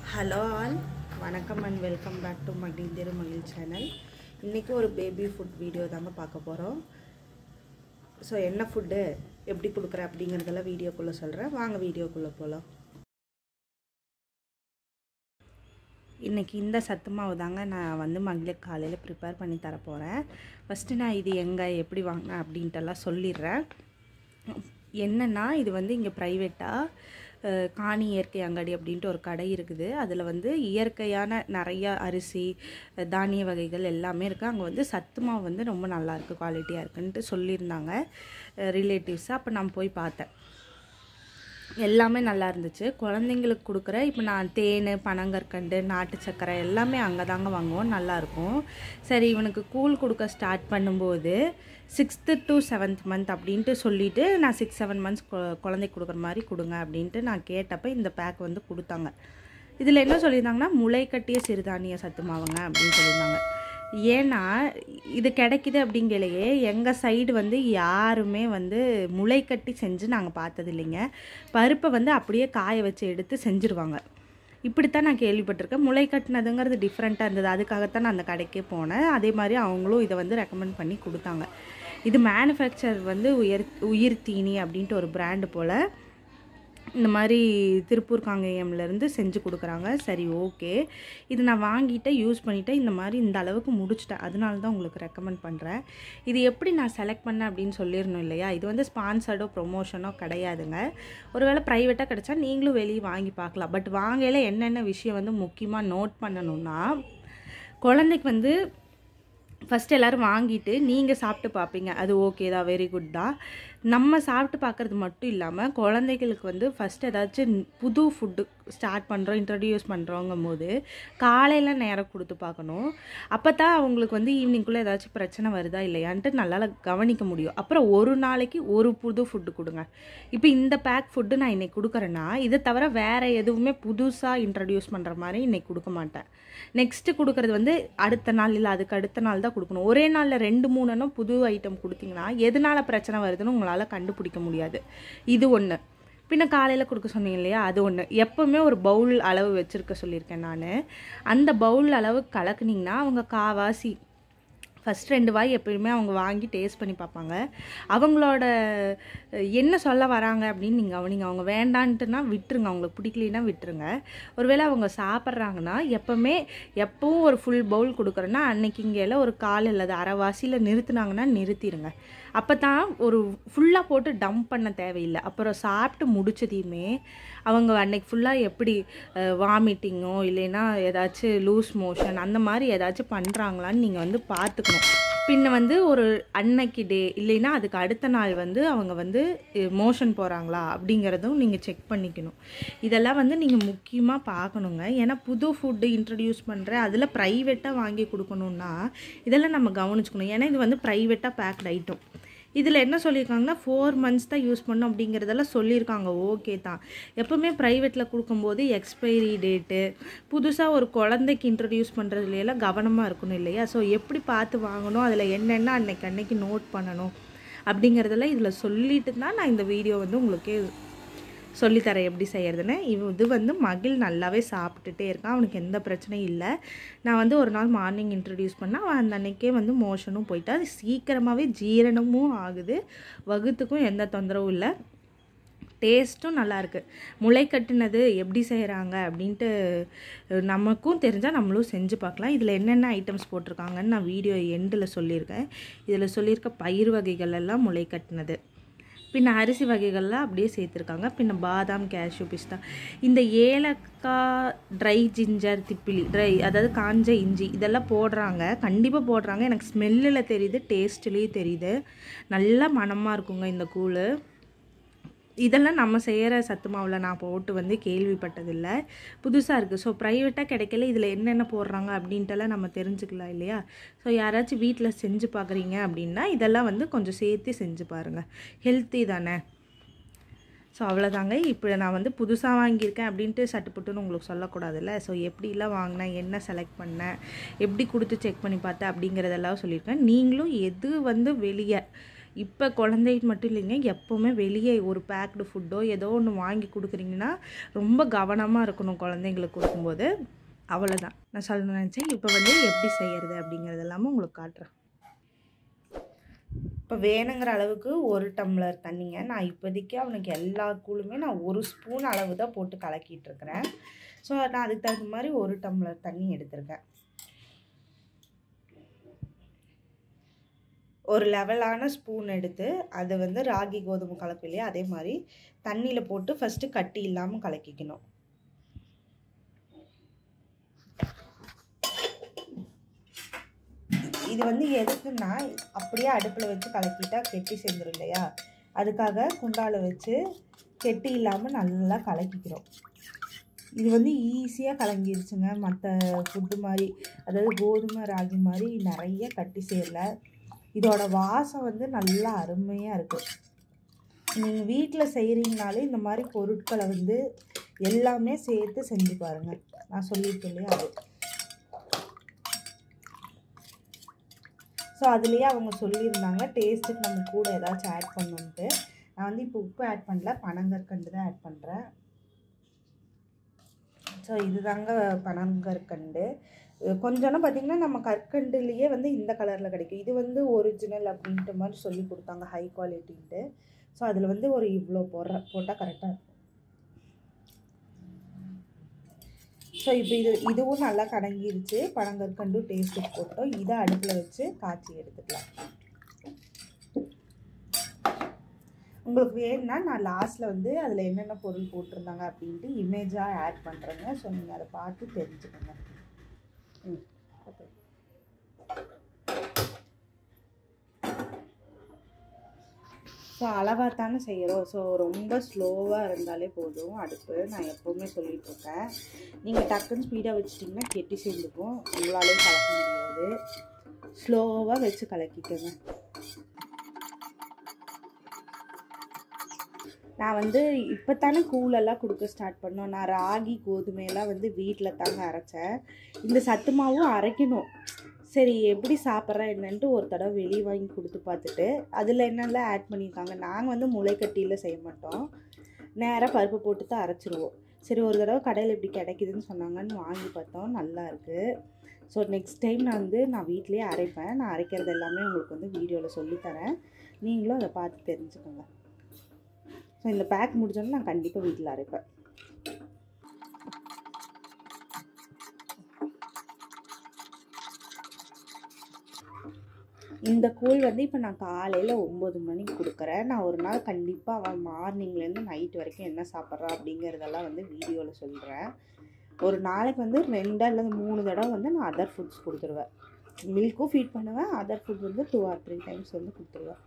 hello all வணக்கம் and welcome back to மகிழ் Thirumagizh channel இன்றைக்கி ஒரு பேபி ஃபுட் வீடியோ தாங்க பார்க்க போகிறோம் ஸோ என்ன ஃபுட்டு எப்படி கொடுக்குறேன் அப்படிங்கிறதெல்லாம் வீடியோக்குள்ளே சொல்கிறேன் வாங்க வீடியோக்குள்ளே போகலாம் இன்றைக்கி இந்த சத்து மாவு தாங்க நான் வந்து மகளிர் காலையில் ப்ரிப்பேர் பண்ணி தர போகிறேன் ஃபஸ்ட்டு நான் இது எங்கே எப்படி வாங்கினேன் அப்படின்ட்டெல்லாம் சொல்லிடுறேன் என்னென்னா இது வந்து இங்கே ப்ரைவேட்டாக காணி இயற்கை அங்காடி அப்படின்ட்டு ஒரு கடை இருக்குது அதில் வந்து இயற்கையான நிறையா அரிசி தானிய வகைகள் எல்லாமே இருக்குது அங்கே வந்து சத்து மாவு வந்து ரொம்ப நல்லாயிருக்கு குவாலிட்டியாக இருக்குன்ட்டு சொல்லியிருந்தாங்க ரிலேட்டிவ்ஸாக அப்போ நான் போய் பார்த்தேன் எல்லாமே நல்லா இருந்துச்சு குழந்தைங்களுக்கு கொடுக்குற இப்போ நான் தேன் பனங்கற்கண்டு நாட்டு சக்கரை எல்லாமே அங்கே தாங்க வாங்குவோம் நல்லாயிருக்கும் சரி இவனுக்கு கூழ் கொடுக்க ஸ்டார்ட் பண்ணும்போது சிக்ஸ்த்து டு செவன்த் மந்த் அப்படின்ட்டு சொல்லிவிட்டு நான் சிக்ஸ் செவன் மந்த்ஸ் குழந்தைக்கு கொடுக்குற மாதிரி கொடுங்க அப்படின்ட்டு நான் கேட்டப்போ இந்த பேக் வந்து கொடுத்தாங்க இதில் என்ன சொல்லியிருந்தாங்கன்னா முளை கட்டிய சிறுதானிய சத்து மாவுங்க அப்படின்னு சொல்லியிருந்தாங்க ஏன்னா இது கிடைக்குது அப்படிங்கலையே எங்கள் சைடு வந்து யாருமே வந்து முளை கட்டி செஞ்சு நாங்கள் பார்த்தது இல்லைங்க பருப்பை வந்து அப்படியே காய வச்சு எடுத்து செஞ்சுருவாங்க இப்படித்தான் நான் கேள்விப்பட்டிருக்கேன் முளை கட்டினதுங்கிறது டிஃப்ரெண்ட்டாக இருந்தது அதுக்காகத்தான் நான் அந்த கடைக்கே போனேன் அதே மாதிரி அவங்களும் இதை வந்து ரெக்கமெண்ட் பண்ணி கொடுத்தாங்க இது மேனுஃபேக்சர் வந்து உயர் உயிர் தீனி அப்படின்ட்டு ஒரு பிராண்டு போல் இந்த மாதிரி திருப்பூர் காங்கேயம்லேருந்து செஞ்சு கொடுக்குறாங்க சரி ஓகே இது நான் வாங்கிட்டேன் யூஸ் பண்ணிவிட்டேன் இந்த மாதிரி இந்த அளவுக்கு முடிச்சிட்டேன் அதனால தான் உங்களுக்கு ரெக்கமெண்ட் பண்ணுறேன் இது எப்படி நான் செலக்ட் பண்ணேன் அப்படின்னு சொல்லிடணும் இல்லையா இது வந்து ஸ்பான்சர்டோ ப்ரொமோஷனோ கிடையாதுங்க ஒருவேளை ப்ரைவேட்டாக கிடச்சா நீங்களும் வெளியே வாங்கி பார்க்கலாம் பட் வாங்கையில் என்னென்ன விஷயம் வந்து முக்கியமாக நோட் பண்ணணும்னா குழந்தைக்கு வந்து ஃபஸ்ட்டு எல்லோரும் வாங்கிட்டு நீங்கள் சாப்பிட்டு பார்ப்பீங்க அது ஓகே தான் வெரி குட் தான் நம்ம சாப்பிட்டு பார்க்குறது மட்டும் இல்லாமல் குழந்தைகளுக்கு வந்து ஃபஸ்ட் ஏதாச்சும் புது ஃபுட்டு ஸ்டார்ட் பண்ணுறோம் இன்ட்ரடியூஸ் பண்ணுறோங்கும் போது காலையில் நேரம் கொடுத்து பார்க்கணும் அப்போ தான் அவங்களுக்கு வந்து ஈவினிங்குள்ளே ஏதாச்சும் பிரச்சனை வருதா இல்லையான்ட்டு நல்லா கவனிக்க முடியும் அப்புறம் ஒரு நாளைக்கு ஒரு புது ஃபுட்டு கொடுங்க இப்போ இந்த பேக் ஃபுட்டு நான் இன்றைக்கி கொடுக்குறேன்னா இதை தவிர வேறு எதுவுமே புதுசாக இன்ட்ரடியூஸ் பண்ணுற மாதிரி இன்றைக்கி கொடுக்க மாட்டேன் நெக்ஸ்ட்டு கொடுக்குறது வந்து அடுத்த நாள் இல்லை அதுக்கு அடுத்த நாள் தான் கொடுக்கணும் ஒரே நாளில் ரெண்டு மூணுன்னு புது ஐட்டம் கொடுத்தீங்கன்னா எதனால் பிரச்சனை வருதுன்னு உங்களால் கண்டுபிடிக்க முடியாது இது ஒன்று பின்ன காலையில் கொடுக்க சொன்னீங்க இல்லையா அது ஒன்று எப்போவுமே ஒரு பவுல் அளவு வச்சுருக்க சொல்லியிருக்கேன் நான் அந்த பவுல் அளவு கலக்குனிங்கன்னா அவங்க காவாசி ஃபஸ்ட் ரெண்டு வாய் எப்பயுமே அவங்க வாங்கி டேஸ்ட் பண்ணி பார்ப்பாங்க அவங்களோட என்ன சொல்ல வராங்க அப்படின்னு நீங்கள் கவனிங்க அவங்க வேண்டான்ட்டுனா விட்டுருங்க அவங்களுக்கு பிடிக்கலனா விட்டுருங்க ஒருவேளை அவங்க சாப்பிட்றாங்கன்னா எப்போவுமே எப்பவும் ஒரு ஃபுல் பவுல் கொடுக்குறேன்னா அன்னைக்கு இங்கேல ஒரு கால் இல்லாத அரைவாசியில் நிறுத்துனாங்கன்னா நிறுத்திடுங்க அப்போ தான் ஒரு ஃபுல்லாக போட்டு டம்ப் பண்ண தேவையில்லை அப்புறம் சாப்பிட்டு முடிச்சதையுமே அவங்க அன்னைக்கு ஃபுல்லாக எப்படி வாமிட்டிங்கோ இல்லைன்னா ஏதாச்சும் லூஸ் மோஷன் அந்த மாதிரி ஏதாச்சும் பண்ணுறாங்களான்னு நீங்கள் வந்து பார்த்துக்கணும் பின்ன வந்து ஒரு அன்னைக்கு டே இல்லைன்னா அதுக்கு அடுத்த நாள் வந்து அவங்க வந்து மோஷன் போகிறாங்களா அப்படிங்கிறதும் நீங்கள் செக் பண்ணிக்கணும் இதெல்லாம் வந்து நீங்கள் முக்கியமாக பார்க்கணுங்க ஏன்னா புது ஃபுட்டு இன்ட்ரடியூஸ் பண்ணுற அதில் ப்ரைவேட்டாக வாங்கி கொடுக்கணுன்னா இதெல்லாம் நம்ம கவனிச்சுக்கணும் ஏன்னா இது வந்து ப்ரைவேட்டாக பேக்ட் ஐட்டம் இதில் என்ன சொல்லியிருக்காங்கன்னா ஃபோர் மந்த்ஸ் தான் யூஸ் பண்ணும் அப்படிங்கிறதெல்லாம் சொல்லியிருக்காங்க ஓகே தான் எப்போவுமே ப்ரைவேட்டில் கொடுக்கும்போது எக்ஸ்பைரி டேட்டு புதுசாக ஒரு குழந்தைக்கு இன்ட்ரடியூஸ் பண்ணுறதுலையெல்லாம் கவனமாக இருக்கணும் இல்லையா ஸோ எப்படி பார்த்து வாங்கணும் அதில் என்னென்ன அன்னைக்கு அன்னைக்கு நோட் பண்ணணும் அப்படிங்கிறதெல்லாம் இதில் சொல்லிட்டு தான் நான் இந்த வீடியோ வந்து உங்களுக்கு சொல்லித்தரேன் எப்படி செய்கிறதுன்னு இது வந்து மகிழ் நல்லாவே சாப்பிட்டுட்டே இருக்கான் அவனுக்கு எந்த பிரச்சனையும் இல்லை நான் வந்து ஒரு நாள் மார்னிங் இன்ட்ரடியூஸ் பண்ணால் அவன் அந்த அன்னைக்கே வந்து மோஷனும் போயிட்டா அது சீக்கிரமாகவே ஜீரணமும் ஆகுது வகுத்துக்கும் எந்த தொந்தரவும் இல்லை டேஸ்ட்டும் நல்லாயிருக்கு முளை கட்டினது எப்படி செய்கிறாங்க அப்படின்ட்டு நமக்கும் தெரிஞ்சால் நம்மளும் செஞ்சு பார்க்கலாம் இதில் என்னென்ன ஐட்டம்ஸ் போட்டிருக்காங்கன்னு நான் வீடியோ எண்டில் சொல்லியிருக்கேன் இதில் சொல்லியிருக்க பயிர் வகைகள் எல்லாம் முளை கட்டினது பின்ன அரிசி வகைகள்லாம் அப்படியே சேர்த்துருக்காங்க பின்ன பாதாம் கேஷ்யூ பிஸ்தா இந்த ஏலக்காய் ட்ரை ஜிஞ்சர் திப்பிலி ட்ரை அதாவது காஞ்ச இஞ்சி இதெல்லாம் போடுறாங்க கண்டிப்பாக போடுறாங்க எனக்கு ஸ்மெல்லில் தெரியுது டேஸ்ட்லேயும் தெரியுது நல்லா மணமாக இருக்குங்க இந்த கூழ் இதெல்லாம் நம்ம செய்கிற சத்து மாவில் நான் போட்டு வந்து கேள்விப்பட்டதில்லை புதுசாக இருக்குது ஸோ ப்ரைவேட்டாக கிடைக்கல இதில் என்னென்ன போடுறாங்க அப்படின்ட்டுலாம் நம்ம தெரிஞ்சுக்கலாம் இல்லையா ஸோ யாராச்சும் வீட்டில் செஞ்சு பார்க்குறீங்க அப்படின்னா இதெல்லாம் வந்து கொஞ்சம் சேர்த்து செஞ்சு பாருங்கள் ஹெல்த்தி தானே ஸோ அவ்வளோதாங்க இப்போ நான் வந்து புதுசாக வாங்கியிருக்கேன் அப்படின்ட்டு சட்டுப்புட்டுன்னு உங்களுக்கு சொல்லக்கூடாதுல்ல ஸோ எப்படிலாம் வாங்கினேன் என்ன செலக்ட் பண்ணேன் எப்படி கொடுத்து செக் பண்ணி பார்த்தேன் அப்படிங்கிறதெல்லாம் சொல்லியிருக்கேன் நீங்களும் எது வந்து வெளியே இப்போ குழந்தைக்கு மட்டும் இல்லைங்க எப்போவுமே வெளியே ஒரு பேக்டு ஃபுட்டோ ஏதோ ஒன்று வாங்கி கொடுக்குறீங்கன்னா ரொம்ப கவனமாக இருக்கணும் குழந்தைங்களுக்கு கொடுக்கும்போது அவ்வளோதான் நான் சொல்ல நினச்சேன் இப்போ வந்து எப்படி செய்யறது அப்படிங்கிறது எல்லாமே உங்களுக்கு காட்டுறேன் இப்போ வேணுங்கிற அளவுக்கு ஒரு டம்ளர் தண்ணிங்க நான் இப்போதைக்கு அவனுக்கு எல்லா கூழுமே நான் ஒரு ஸ்பூன் அளவு தான் போட்டு கலக்கிட்டு இருக்கிறேன் ஸோ நான் அதுக்கு தகுந்த மாதிரி ஒரு டம்ளர் தண்ணி எடுத்திருக்கேன் ஒரு லெவலான ஸ்பூன் எடுத்து அதை வந்து ராகி கோதுமை கலப்பு இல்லையா அதே மாதிரி தண்ணியில் போட்டு ஃபஸ்ட்டு கட்டி இல்லாமல் கலக்கிக்கணும் இது வந்து எதுக்குன்னா அப்படியே அடுப்பில் வச்சு கலக்கிட்டா கெட்டி சேர்ந்துரும் இல்லையா அதுக்காக குண்டால வச்சு கெட்டி இல்லாமல் நல்லா கலக்கிக்கிறோம் இது வந்து ஈஸியாக கலங்கிருச்சுங்க மற்ற ஃபுட்டு மாதிரி அதாவது கோதுமை ராகி மாதிரி நிறைய கட்டி சேரல இதோட வாசம் வந்து நல்லா அருமையாக இருக்குது நீங்கள் வீட்டில் செய்கிறீங்கனாலே இந்த மாதிரி பொருட்களை வந்து எல்லாமே சேர்த்து செஞ்சு பாருங்கள் நான் சொல்லியிருக்கேன் இல்லையா அது ஸோ அதுலேயே அவங்க சொல்லியிருந்தாங்க டேஸ்ட்டுக்கு நம்ம கூட ஏதாச்சும் ஆட் பண்ணணுன்ட்டு நான் வந்து இப்போ உப்பு ஆட் பண்ணல பனங்கற்கண்டு தான் ஆட் பண்ணுறேன் ஸோ இதுதாங்க பனங்கற்கண்டு கொஞ்சம்னா பார்த்திங்கன்னா நம்ம கற்கண்டுலேயே வந்து இந்த கலரில் கிடைக்கும் இது வந்து ஒரிஜினல் அப்படின்ட்டு மாதிரி சொல்லி கொடுத்தாங்க ஹை குவாலிட்டின்ட்டு ஸோ அதில் வந்து ஒரு இவ்வளோ போடுற போட்டால் கரெக்டாக இருக்கும் ஸோ இப்போ இது இதுவும் நல்லா கடங்கிருச்சு பனங்கற்கண்டு டேஸ்ட்டுக்கு போட்டோம் இதை அடுப்பில் வச்சு காய்ச்சி எடுத்துக்கலாம் உங்களுக்கு வேணும்னா நான் லாஸ்ட்டில் வந்து அதில் என்னென்ன பொருள் போட்டிருந்தாங்க அப்படின்ட்டு இமேஜாக ஆட் பண்ணுறேங்க ஸோ நீங்கள் அதை பார்த்து தெரிஞ்சுக்கோங்க ம் ஓகே ஸோ அளவாக தானே செய்கிறோம் ஸோ ரொம்ப ஸ்லோவாக இருந்தாலே போதும் அடுப்பு நான் எப்போவுமே சொல்லிகிட்ருக்கேன் நீங்கள் டக்குன்னு ஸ்பீடாக வச்சிட்டிங்கன்னா கெட்டி சேர்ந்துக்கும் உங்களாலே கலக்க முடியாது ஸ்லோவாக வச்சு கலக்கிக்கோங்க நான் வந்து இப்போ தானே கூழெல்லாம் கொடுக்க ஸ்டார்ட் பண்ணோம் நான் ராகி கோதுமையெல்லாம் வந்து வீட்டில் தாங்க அரைச்சேன் இந்த சத்து மாவும் அரைக்கணும் சரி எப்படி சாப்பிட்றேன் என்னன்ட்டு ஒரு தடவை வெளியே வாங்கி கொடுத்து பார்த்துட்டு அதில் என்னெல்லாம் ஆட் பண்ணியிருக்காங்க நாங்கள் வந்து முளைக்கட்டியில் செய்ய மாட்டோம் நேராக பருப்பு போட்டு தான் அரைச்சிருவோம் சரி ஒரு தடவை கடையில் இப்படி கிடைக்குதுன்னு சொன்னாங்கன்னு வாங்கி பார்த்தோம் நல்லா இருக்குது ஸோ நெக்ஸ்ட் டைம் நான் வந்து நான் வீட்லேயே அரைப்பேன் நான் அரைக்கிறது எல்லாமே உங்களுக்கு வந்து வீடியோவில் சொல்லித்தரேன் நீங்களும் அதை பார்த்து தெரிஞ்சுக்கோங்க ஸோ இந்த பேக் முடிஞ்சோன்னே நான் கண்டிப்பாக வீட்டில் அரைப்பேன் இந்த கூழ் வந்து இப்போ நான் காலையில் ஒம்பது மணிக்கு கொடுக்குறேன் நான் ஒரு நாள் கண்டிப்பாக அவன் மார்னிங்லேருந்து நைட் வரைக்கும் என்ன சாப்பிட்றா அப்படிங்கிறதெல்லாம் வந்து வீடியோவில் சொல்கிறேன் ஒரு நாளைக்கு வந்து ரெண்டு அல்லது மூணு தடவை வந்து நான் அதர் ஃபுட்ஸ் கொடுத்துருவேன் மில்க்கும் ஃபீட் பண்ணுவேன் அதர் ஃபுட் வந்து டூ ஆர் த்ரீ டைம்ஸ் வந்து கொடுத்துருவேன்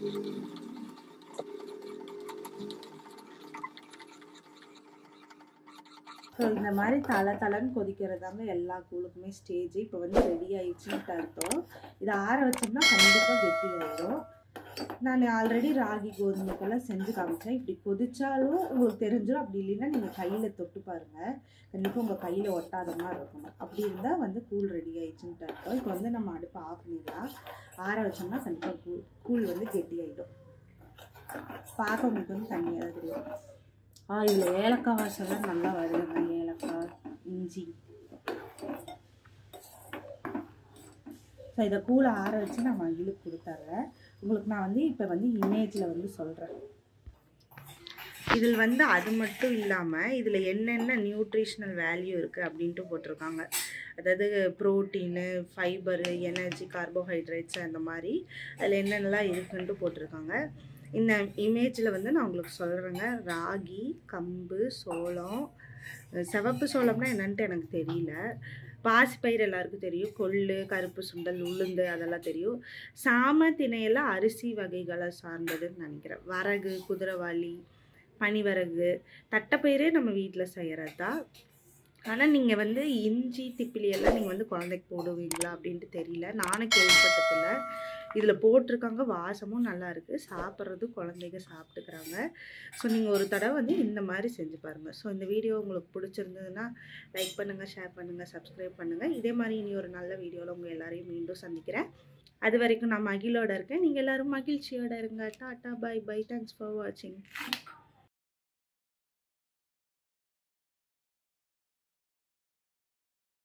ஸோ இந்த மாதிரி தலை தலைன்னு கொதிக்கிறதாங்க எல்லா கூழுக்குமே ஸ்டேஜ் இப்போ வந்து ரெடி ஆயிடுச்சுன்னு அர்த்தம் இதை ஆற வச்சோம்னா கண்டிப்பாக கெட்டி ஆயிடும் நான் ஆல்ரெடி ராகி கோதுமைக்கெல்லாம் செஞ்சு காமிச்சேன் இப்படி கொதிச்சாலும் உங்களுக்கு தெரிஞ்சிடும் அப்படி இல்லைன்னா நீங்கள் கையில் தொட்டு பாருங்கள் கண்டிப்பாக உங்கள் கையில் ஒட்டாத மாதிரி இருக்கணும் அப்படி இருந்தால் வந்து கூழ் ரெடி ஆயிடுச்சுன்ட்டு அர்த்தம் இப்போ வந்து நம்ம அடுப்பை ஆஃப் பண்ணிடலாம் ஆற வச்சோம்னா கண்டிப்பாக கூழ் கூழ் வந்து கெட்டி ஆகிடும் பார்க்க உங்களுக்கு வந்து தண்ணியாக தான் தெரியும் ஆ இதில் ஏலக்காய் வாசம்லாம் நல்லா வருதுங்க ஏலக்காய் இஞ்சி ஸோ இதை கூழை ஆற வச்சு நான் மகிழுக்கு கொடுத்துட்றேன் உங்களுக்கு நான் வந்து இப்போ வந்து இமேஜில் வந்து சொல்கிறேன் இதில் வந்து அது மட்டும் இல்லாமல் இதில் என்னென்ன நியூட்ரிஷனல் வேல்யூ இருக்குது அப்படின்ட்டு போட்டிருக்காங்க அதாவது ப்ரோட்டீனு ஃபைபரு எனர்ஜி கார்போஹைட்ரேட்ஸ் அந்த மாதிரி அதில் என்னென்னலாம் இருக்குன்ட்டு போட்டிருக்காங்க இந்த இமேஜில் வந்து நான் உங்களுக்கு சொல்கிறேங்க ராகி கம்பு சோளம் சிவப்பு சோளம்னா என்னன்ட்டு எனக்கு தெரியல பாசிப்பயிர் எல்லாருக்கும் தெரியும் கொள்ளு கருப்பு சுண்டல் உளுந்து அதெல்லாம் தெரியும் சாம திணையெல்லாம் அரிசி வகைகளை சார்ந்ததுன்னு நினைக்கிறேன் வரகு குதிரைவாளி பனிவரகு தட்டைப்பயிரே நம்ம வீட்டில் செய்கிறது தான் ஆனால் நீங்கள் வந்து இஞ்சி திப்பிலி எல்லாம் நீங்கள் வந்து குழந்தைக்கு போடுவீங்களா அப்படின்ட்டு தெரியல நானும் கேள்விப்பட்டதில்ல இதில் போட்டிருக்காங்க வாசமும் நல்லா இருக்குது சாப்பிட்றது குழந்தைங்க சாப்பிட்டுக்கிறாங்க ஸோ நீங்கள் ஒரு தடவை வந்து இந்த மாதிரி செஞ்சு பாருங்கள் ஸோ இந்த வீடியோ உங்களுக்கு பிடிச்சிருந்ததுன்னா லைக் பண்ணுங்கள் ஷேர் பண்ணுங்கள் சப்ஸ்கிரைப் பண்ணுங்கள் இதே மாதிரி இனி ஒரு நல்ல வீடியோவில் உங்கள் எல்லாரையும் மீண்டும் சந்திக்கிறேன் அது வரைக்கும் நான் மகிழோட இருக்கேன் நீங்கள் எல்லோரும் மகிழ்ச்சியோட இருங்க tata bye bye thanks for வாட்சிங்